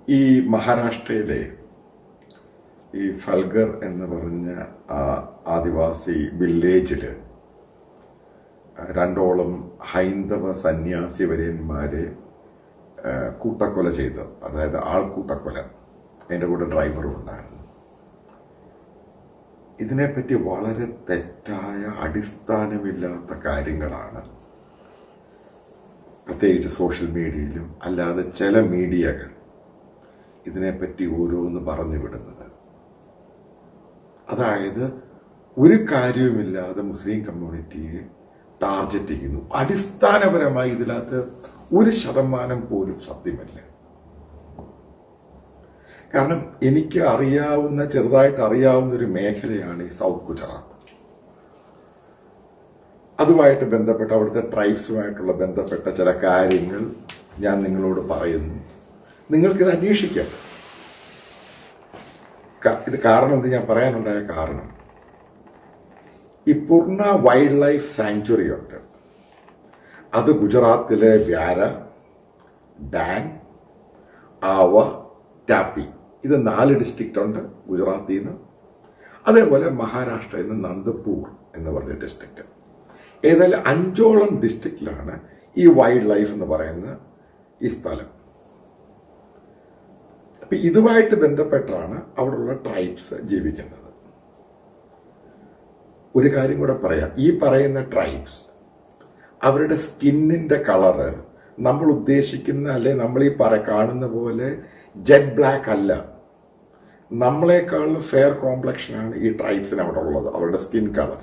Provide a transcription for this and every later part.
ഈ മഹാരാഷ്ട്രയിലെ ഈ ഫൽഗർ എന്ന് പറഞ്ഞ ആ ആദിവാസി വില്ലേജില് രണ്ടോളം ഹൈന്ദവ സന്യാസി വര്യന്മാരെ ആ, കൂട്ടക്കൊല ചെയ്തു അതായത് ആൾക്കൂട്ടക്കൊല അതിൻ്റെ കൂടെ ഡ്രൈവറും ഉണ്ടായിരുന്നു ഇതിനെപ്പറ്റി വളരെ തെറ്റായ അടിസ്ഥാനമില്ലാത്ത കാര്യങ്ങളാണ് പ്രത്യേകിച്ച് സോഷ്യൽ മീഡിയയിലും അല്ലാതെ ചില മീഡിയകൾ ഇതിനെപ്പറ്റി ഓരോന്ന് പറഞ്ഞു വിടുന്നത് അതായത് ഒരു കാര്യവുമില്ലാതെ മുസ്ലിം കമ്മ്യൂണിറ്റിയെ ടാർഗറ്റ് ചെയ്യുന്നു അടിസ്ഥാനപരമായി ഇതിനകത്ത് ഒരു ശതമാനം പോലും സത്യമല്ല കാരണം എനിക്ക് അറിയാവുന്ന ചെറുതായിട്ട് അറിയാവുന്ന ഒരു മേഖലയാണ് ഈ സൗത്ത് ഗുജറാത്ത് അതുമായിട്ട് ബന്ധപ്പെട്ട അവിടുത്തെ ട്രൈബ്സുമായിട്ടുള്ള ബന്ധപ്പെട്ട ചില കാര്യങ്ങൾ ഞാൻ നിങ്ങളോട് പറയുന്നു നിങ്ങൾക്കിത് അന്വേഷിക്കാം ക- ഇത് കാരണം എന്ത് ഞാൻ പറയാനുണ്ടായ കാരണം ഈ പൂർണ്ണ വൈൽഡ് ലൈഫ് സാങ്ച്വറി ഉണ്ട് അത് ഗുജറാത്തിലെ വ്യാര ഡാങ് ആവ ടാപ്പി ഇത് നാല് ഡിസ്ട്രിക്റ്റ് ഉണ്ട് ഗുജറാത്തിൽ നിന്ന് അതേപോലെ മഹാരാഷ്ട്രയിൽ നിന്ന് നന്ദപൂർ എന്ന് പറഞ്ഞ ഡിസ്ട്രിക്റ്റ് ഏതായാലും അഞ്ചോളം ഡിസ്ട്രിക്റ്റിലാണ് ഈ വൈൽഡ് ലൈഫ് എന്ന് പറയുന്ന ഈ സ്ഥലം അപ്പൊ ഇതുമായിട്ട് ബന്ധപ്പെട്ടാണ് അവിടെയുള്ള ട്രൈബ്സ് ജീവിക്കുന്നത് ഒരു കാര്യം കൂടെ പറയാം ഈ പറയുന്ന ട്രൈബ്സ് അവരുടെ സ്കിന്നിന്റെ കളറ് നമ്മൾ ഉദ്ദേശിക്കുന്ന അല്ലെ നമ്മൾ ഈ പറ കാണുന്ന പോലെ ജെറ്റ് ബ്ലാക്ക് അല്ല നമ്മളെക്കാൾ ഫെയർ കോംപ്ലക്ഷനാണ് ഈ ട്രൈബ്സിന് അവിടെ ഉള്ളത് അവരുടെ സ്കിൻ കളർ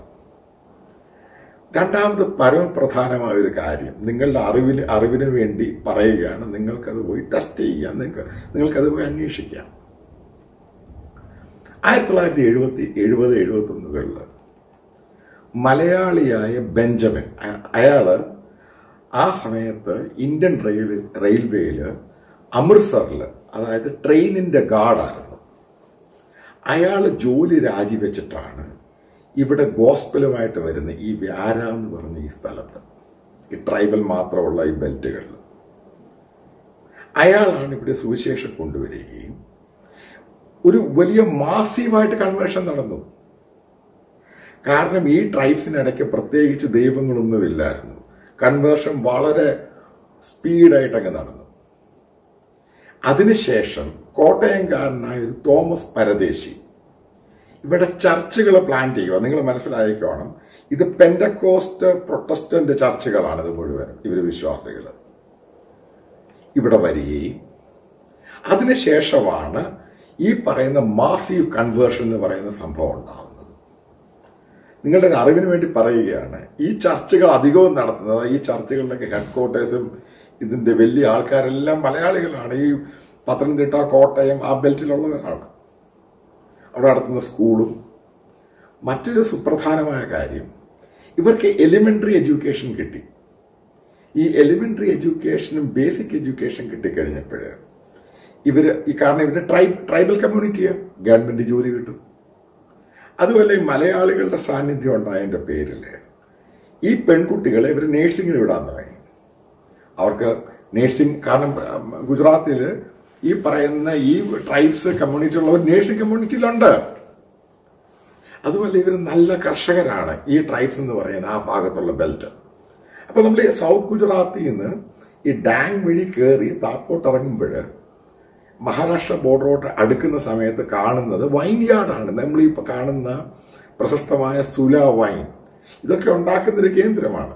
രണ്ടാമത് പരമപ്രധാനമായ ഒരു കാര്യം നിങ്ങളുടെ അറിവിന് അറിവിന് വേണ്ടി പറയുകയാണ് നിങ്ങൾക്കത് പോയി ടെസ്റ്റ് ചെയ്യാം നിങ്ങൾക്ക് നിങ്ങൾക്കത് പോയി അന്വേഷിക്കാം ആയിരത്തി തൊള്ളായിരത്തി എഴുപത്തി എഴുപത് എഴുപത്തി ഒന്നുകളിൽ മലയാളിയായ ബെഞ്ചമിൻ അയ- അയാള് ആ സമയത്ത് ഇന്ത്യൻ റെയിൽവേ റെയിൽവേയില് അമൃത്സറിൽ അതായത് ട്രെയിനിന്റെ ഗാർഡായിരുന്നു അയാൾ ജോലി രാജിവെച്ചിട്ടാണ് ഇവിടെ ഗോസ്പലുമായിട്ട് വരുന്ന ഈ വ്യാര എന്ന് പറഞ്ഞ ഈ സ്ഥലത്ത് ഈ ട്രൈബൽ മാത്രമുള്ള ഈ ബെൽറ്റുകളിൽ അയാളാണ് ഇവിടെ സുവിശേഷം കൊണ്ടുവരികയും ഒരു വലിയ മാസീവായിട്ട് കൺവേർഷൻ നടന്നു കാരണം ഈ ട്രൈബ്സിനിടയ്ക്ക് പ്രത്യേകിച്ച് ദൈവങ്ങളൊന്നുമില്ലായിരുന്നു കൺവേർഷൻ വളരെ സ്പീഡായിട്ട് അങ്ങ് നടന്നു അതിനുശേഷം കോട്ടയംകാരനായ ഒരു തോമസ് പരദേശി ഇവിടെ ചർച്ചുകൾ പ്ലാൻ ചെയ്യുക നിങ്ങൾ മനസ്സിലായിക്കോണം ഇത് പെൻഡക്കോസ്റ്റ് പ്രൊട്ടസ്റ്റന്റ് ചർച്ചുകളാണ് ഇത് മുഴുവൻ ഇവർ വിശ്വാസികൾ ഇവിടെ വരികയും അതിനുശേഷമാണ് ഈ പറയുന്ന മാസീവ് കൺവേർഷൻ എന്ന് പറയുന്ന സംഭവം ഉണ്ടാകുന്നത് നിങ്ങളുടെ ഒരു അറിവിന് വേണ്ടി പറയുകയാണ് ഈ ചർച്ചകൾ അധികവും നടത്തുന്നത് ഈ ചർച്ചകളിലൊക്കെ ഹെഡ് ക്വാർട്ടേഴ്സും ഇതിന്റെ വലിയ ആൾക്കാരെല്ലാം മലയാളികളാണ് ഈ പത്തനംതിട്ട കോട്ടയം ആ ബെൽറ്റിലുള്ളവരാണ് അവിടെ നടത്തുന്ന സ്കൂളും മറ്റൊരു സുപ്രധാനമായ കാര്യം ഇവർക്ക് എലിമെന്ററി എഡ്യൂക്കേഷൻ കിട്ടി ഈ എലിമെന്ററി എഡ്യൂക്കേഷനും ബേസിക് എഡ്യൂക്കേഷൻ കിട്ടിക്കഴിഞ്ഞപ്പോൾ ഇവര് ഈ കാരണം ഇവരുടെ ട്രൈബ് ട്രൈബൽ കമ്മ്യൂണിറ്റിയാണ് ഗവൺമെന്റ് ജോലി കിട്ടും അതുപോലെ ഈ മലയാളികളുടെ സാന്നിധ്യം ഉണ്ടായതിന്റെ പേരിൽ ഈ പെൺകുട്ടികളെ ഇവർ നേഴ്സിങ്ങിന് വിടാൻ തുടങ്ങി അവർക്ക് നേഴ്സിംഗ് കാരണം ഉം, ഗുജറാത്തിൽ ഈ പറയുന്ന ഈ ട്രൈബ്സ് കമ്മ്യൂണിറ്റി ഉള്ളവർ നേഴ്സിംഗ് കമ്മ്യൂണിറ്റിയിലുണ്ട് അതുപോലെ ഇവർ നല്ല കർഷകരാണ് ഈ ട്രൈബ്സ് എന്ന് പറയുന്ന ആ ഭാഗത്തുള്ള ബെൽറ്റ് അപ്പൊ നമ്മൾ ഈ സൗത്ത് ഗുജറാത്തിൽ നിന്ന് ഈ ഡാങ് വഴി കയറി താപ്പോട്ട് ഇറങ്ങുമ്പോൾ മഹാരാഷ്ട്ര ബോർഡറോട്ട് അടുക്കുന്ന സമയത്ത് കാണുന്നത് വൈൻയാർഡാണ് നമ്മൾ ഈ കാണുന്ന പ്രശസ്തമായ സുല വൈൻ ഇതൊക്കെ ഉണ്ടാക്കുന്ന ഒരു കേന്ദ്രമാണ്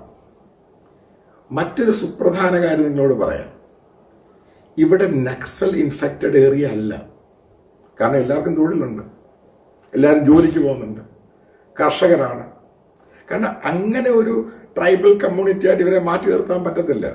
മറ്റൊരു സുപ്രധാന കാര്യം നിങ്ങളോട് പറയാം ഇവിടെ നക്സൽ ഇൻഫെക്റ്റഡ് ഏരിയ അല്ല കാരണം എല്ലാവർക്കും തൊഴിലുണ്ട് എല്ലാവരും ജോലിക്ക് പോകുന്നുണ്ട് കർഷകരാണ് കാരണം അങ്ങനെ ഒരു ട്രൈബൽ കമ്മ്യൂണിറ്റി ആയിട്ട് ഇവരെ മാറ്റി നിർത്താൻ പറ്റത്തില്ല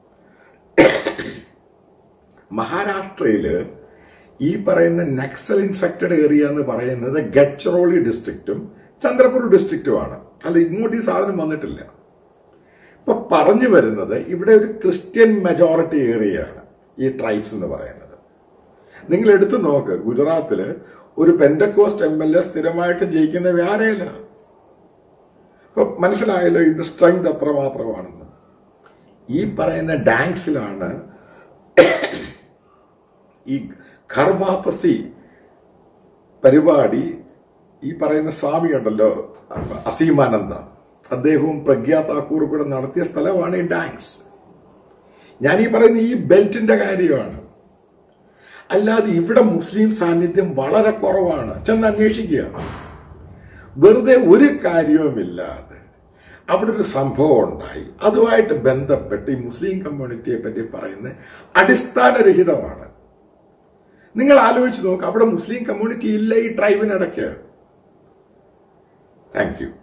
മഹാരാഷ്ട്രയില് ഈ പറയുന്ന നക്സൽ ഇൻഫെക്റ്റഡ് ഏരിയ എന്ന് പറയുന്നത് ഗഡ്ചറോളി ഡിസ്ട്രിക്റ്റും ചന്ദ്രപൂർ ഡിസ്ട്രിക്റ്റുമാണ് അല്ല ഇങ്ങോട്ട് ഈ സാധനം വന്നിട്ടില്ല ഇപ്പൊ പറഞ്ഞു വരുന്നത് ഇവിടെ ഒരു ക്രിസ്ത്യൻ മെജോറിറ്റി ഏരിയയാണ് ഈ ട്രൈബ്സ് എന്ന് പറയുന്നത് നിങ്ങൾ എടുത്തു നോക്ക് ഗുജറാത്തില് ഒരു പെൻഡക്കോസ്റ്റ് എം എൽ എ സ്ഥിരമായിട്ട് ജയിക്കുന്ന വ്യാരയില്ല അപ്പൊ മനസ്സിലായല്ലോ ഇത് സ്ട്രെങ്ത് എത്രമാത്രമാണെന്ന് ഈ പറയുന്ന ഡാങ്സിലാണ് ഈ ഖർവാപസി പരിപാടി ഈ പറയുന്ന സ്വാമി ഉണ്ടല്ലോ അസീമാനന്ദ അദ്ദേഹവും പ്രഗ്യാ താക്കൂർ കൂടെ നടത്തിയ സ്ഥലമാണ് ഈ ഡാങ്സ് ഞാൻ ഈ പറയുന്ന ഈ ബെൽറ്റിന്റെ കാര്യമാണ് അല്ലാതെ ഇവിടെ മുസ്ലിം സാന്നിധ്യം വളരെ കുറവാണ് ചെന്ന് അന്വേഷിക്കുക വെറുതെ ഒരു കാര്യവുമില്ലാതെ അവിടെ ഒരു സംഭവം ഉണ്ടായി അതുമായിട്ട് ബന്ധപ്പെട്ട് ഈ മുസ്ലിം കമ്മ്യൂണിറ്റിയെ പറ്റി പറയുന്നത് അടിസ്ഥാനരഹിതമാണ് നിങ്ങൾ ആലോചിച്ച് നോക്ക് അവിടെ മുസ്ലിം കമ്മ്യൂണിറ്റി ഇല്ല ഈ ട്രൈബിനിടയ്ക്ക് താങ്ക് യു